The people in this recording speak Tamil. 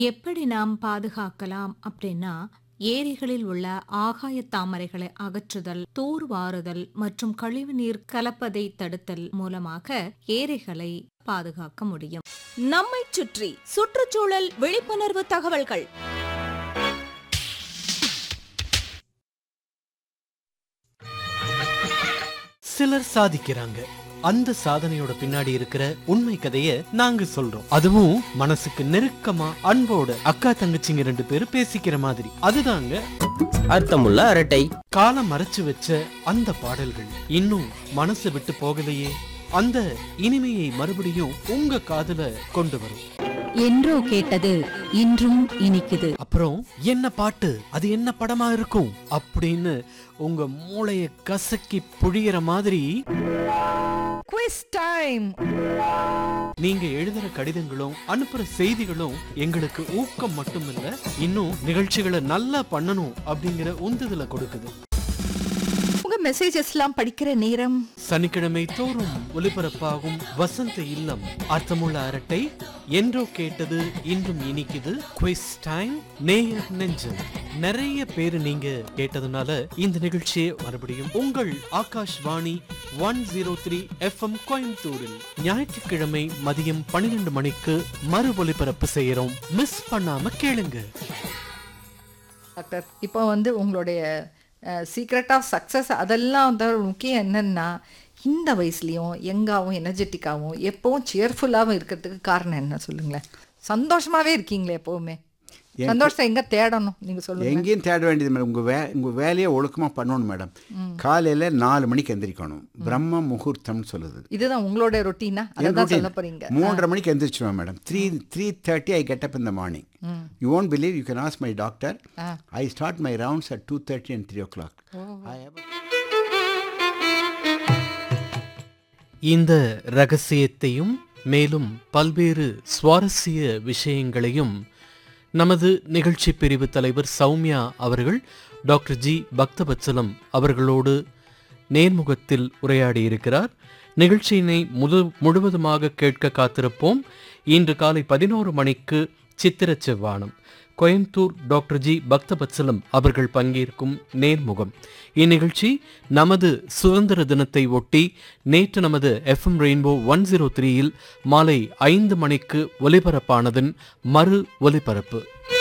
எப்படி நாம் பாதுகாக்கலாம் அப்படின்னா ஏரிகளில் உள்ள ஆகாய தாமரைகளை அகற்றுதல் தூர்வாறுதல் மற்றும் கழிவுநீர் கலப்பதை தடுத்தல் மூலமாக ஏரிகளை பாதுகாக்க முடியும் நம்மைச் சுற்றி சுற்றுச்சூழல் விழிப்புணர்வு தகவல்கள் சிலர் சாதிக்கிறாங்க அந்த சாதனையோட பின்னாடி இருக்கிற உண்மை கதைய நாங்க சொல்றோம் அதுவும் மனசுக்கு நெருக்கமா அன்போட அக்கா தங்கச்சிங்க ரெண்டு பேரும் பேசிக்கிற மாதிரி அதுதாங்க அர்த்தமுள்ள அரட்டை காலம் மறைச்சு வச்ச அந்த பாடல்கள் இன்னும் மனசு விட்டு போகலையே அந்த இனிமையை மறுபடியும் உங்க காதுல கொண்டு வரும் என்றோ கேட்டது இன்றும் இனிக்குது அப்புறம் என்ன பாட்டு அது என்ன படமா இருக்கும் அப்படின்னு உங்க மூளைய கசக்கி புழியிற மாதிரி குவிஸ் டைம் நீங்க எழுதுற கடிதங்களும் அனுப்புற செய்திகளும் எங்களுக்கு ஊக்கம் மட்டுமில்ல இன்னும் நிகழ்ச்சிகளை நல்லா பண்ணணும் அப்படிங்கிற உந்துதலை கொடுக்குது உங்க மெசேஜஸ்லாம் படிக்கிற நேரம் சனிக்கிழமை தோறும் ஒலிபரப்பாகும் வசந்த இல்லம் அர்த்தமுள்ள அரட்டை என்றோ கேட்டது இன்றும் இனிக்குது குவிஸ் டைம் நேயர் நெஞ்சம் நிறைய பேரு நீங்க கேட்டதுனால இந்த நிகழ்ச்சியை மறுபடியும் உங்கள் Akashvani one zero three F M கோயம்புத்தூரில் ஞாயிற்றுக்கிழமை மதியம் பன்னிரெண்டு மணிக்கு மறு ஒலிபரப்பு செய்யறோம் மிஸ் பண்ணாம கேளுங்க டாக்டர் இப்போ வந்து உங்களுடைய சீக்ரெட் ஆஃப் சக்ஸஸ் அதெல்லாம் வந்து முக்கியம் என்னன்னா இந்த வயசுலேயும் யங்காகவும் எனர்ஜெட்டிக்காகவும் எப்பவும் சியர்ஃபுல்லாகவும் இருக்கிறதுக்கு காரணம் என்ன சொல்லுங்களேன் சந்தோஷமாகவே இருக்கீங்களே எப்போவுமே சந்தோஷத்தை எங்கே தேடணும் நீங்கள் சொல்லுங்க எங்கேயும் தேட வேண்டியது மேடம் உங்கள் வே உங்கள் வேலையை ஒழுக்கமாக பண்ணணும் மேடம் காலையில் நாலு மணிக்கு எந்திரிக்கணும் பிரம்ம முகூர்த்தம்னு சொல்லுது இதுதான் உங்களோட ரொட்டீனா அதை என் தான் routine. சொல்ல போகிறீங்க மூன்றரை மணிக்கு எந்திரிச்சிருவேன் madam three three thirty I get up in the morning you won't believe you can ask my doctor I start my rounds at two thirty and three o'clock I இந்த ரகசியத்தையும் மேலும் பல்வேறு சுவாரஸ்ய விஷயங்களையும் நமது நிகழ்ச்சி பிரிவு தலைவர் சௌமியா அவர்கள் டாக்டர் ஜி பக்தபத்சலம் அவர்களோடு நேர்முகத்தில் உரையாடியிருக்கிறார் நிகழ்ச்சியினை முழு முழுவதுமாக கேட்க காத்திருப்போம் இன்று காலை பதினோரு மணிக்கு சித்திர செவ்வானம் கோயம்புத்தூர் டாக்டர் ஜி பக்தபத்சலம் அவர்கள் பங்கேற்கும் நேர்முகம் இந்நிகழ்ச்சி நமது சுதந்திர தினத்தை ஒட்டி நேற்று நமது எஃப்எம் ரெயின்போ ஒன் ஜீரோ த்ரீயில் மாலை ஐந்து மணிக்கு ஒலிபரப்பானதன் மறு ஒலிபரப்பு